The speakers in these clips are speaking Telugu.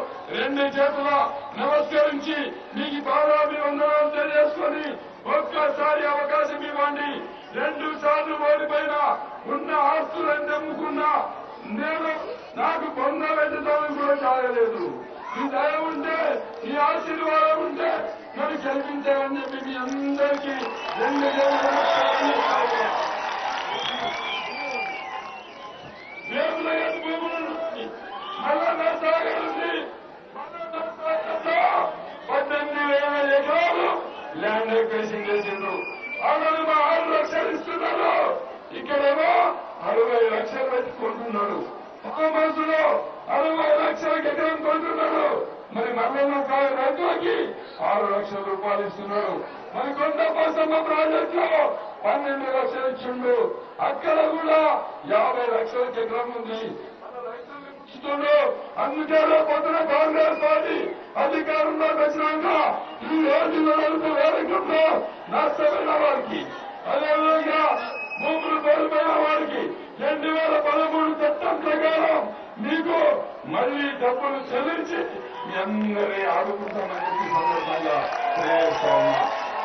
రెండు చేతుల నమస్కరించి మీకు పాదాభివందనాలు తెలియజేసుకొని ఒక్కసారి అవకాశం ఇవ్వండి రెండు సార్లు ఓడిపోయిన ఉన్న ఆస్తులను నమ్ముకున్నా నేను నాకు పొంద వెంటడం కూడా చాలలేదు ఈ దయ ఉంటే ఈ ఆశీర్వాదం ఉంటే నన్ను గెలిపించాలని చెప్పి మీ అందరికీ రెండు చేతుల నమస్కారం చేస్తాను. వేముల ఎత్తు భూములు మళ్ళా నర్సాగరుంది పద్దెనిమిది వేల ఎకరాలు ల్యాండ్ ఎక్వేషన్ చేసిండ్రు అతను మా ఆరు లక్షలు ఇస్తున్నారు ఇక్కడేమో అరవై లక్షలు పెట్టుకుంటున్నాడు ఒక మనసులో అరవై లక్షలకు ఎకరం కొంటున్నాడు మరి మల్లన్న సాగర్ రైతులకి ఆరు లక్షల రూపాయలు ఇస్తున్నాడు మరి కొండ పోసమ్మ ప్రాజెక్ట్ లో పన్నెండు లక్షలు ఇచ్చిండు అక్కడ కూడా యాభై లక్షలకు ఎకరం ఉంది ఇస్తుండు అందుకే పొద్దున కాంగ్రెస్ పార్టీ అధికారంలోకి వచ్చినాక ఈ రోజు నలుపు వేరకుండా నష్టమైన వారికి అదేవిధంగా భూములు కోల్పోయిన వారికి రెండు వేల పదమూడు చట్టం ప్రకారం మీకు మళ్లీ డబ్బులు చెల్లించి మీ అందరినీ ఆదుకుంటామని చెప్పి సందర్భంగా తెలియజేస్తా ఉన్నా.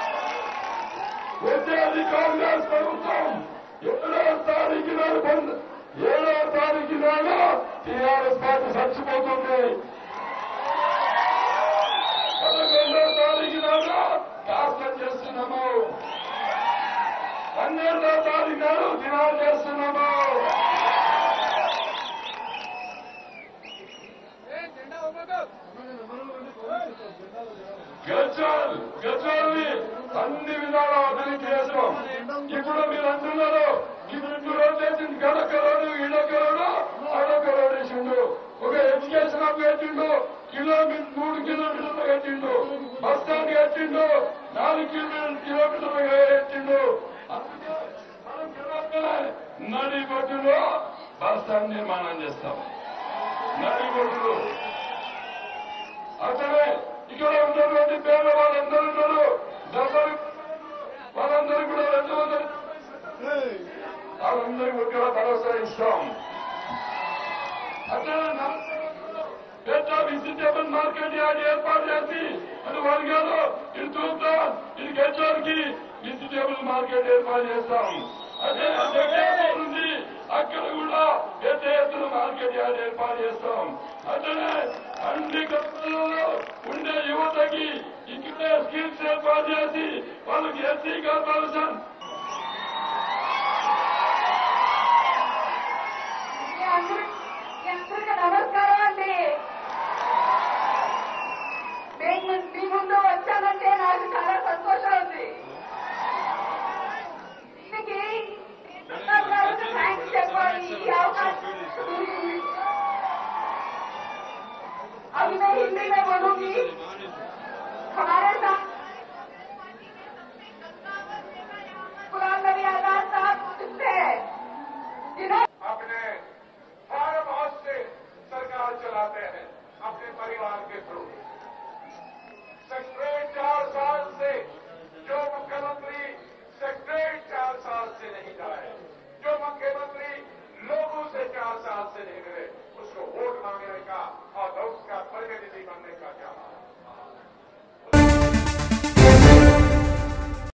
వచ్చేది కాంగ్రెస్ ప్రభుత్వం ఏడో తారీఖు నాడు బంద్ ఏడో తారీఖు నాడు టీఆర్ఎస్ పార్టీ చచ్చిపోతుంది పదకొండో తారీఖు నాడు కాస్తం చేస్తున్నాము పన్నెండో తారీఖు నాడు దినాలు చేస్తున్నాము గజ్వాల్ గజ్వాల్ని అన్ని విధాల అభివృద్ధి చేస్తాం ఇప్పుడు మీరు అంటున్నారు ఇప్పుడు ఇప్పుడు రోడ్డు వేసింది గడొక్క రోడ్డు ఈడొక్క రోడ్డు ఆడొక్క రోడ్డు వేసిండు ఒక ఎడ్యుకేషన్ హబ్ కట్టిండు కిలోమీటర్ మూడు కిలోమీటర్లు కట్టిండు బస్ స్టాండ్ కట్టిండు నాలుగు కిలోమీటర్ కిలోమీటర్లు కట్టిండు అందుకే మనం గడపనే నడి బొట్టులో బస్ స్టాండ్ నిర్మాణం చేస్తాం నడి బొట్టులో అతనే ఇక్కడ ఉన్నటువంటి పేద వాళ్ళందరూ ఉన్నారు డబ్బులు వాళ్ళందరూ కూడా రెండు వందలు వాళ్ళందరికీ ఇక్కడ భరోసా ఇస్తాం అట్లనే నర్సరావులో పెద్ద వెజిటేబుల్ మార్కెట్ యార్డ్ ఏర్పాటు చేసి అది వర్గాలు ఇది చూద్దాం ఇది గెచ్చోరికి వెజిటేబుల్ మార్కెట్ ఏర్పాటు చేస్తాం అదే జగ్గేపూర్ ఉంది అక్కడ కూడా పెద్ద ఎత్తున మార్కెట్ యార్డ్ ఏర్పాటు చేస్తాం అట్లనే అన్ని గ్రామాలలో ఉండే యువతకి ఇక్కడే స్కిల్స్ ఏర్పాటు చేసి వాళ్ళకి ఎస్సీ కార్పొరేషన్ మీ అందరి- మీ అందరికీ నమస్కారం అండి మేము మీ ముందు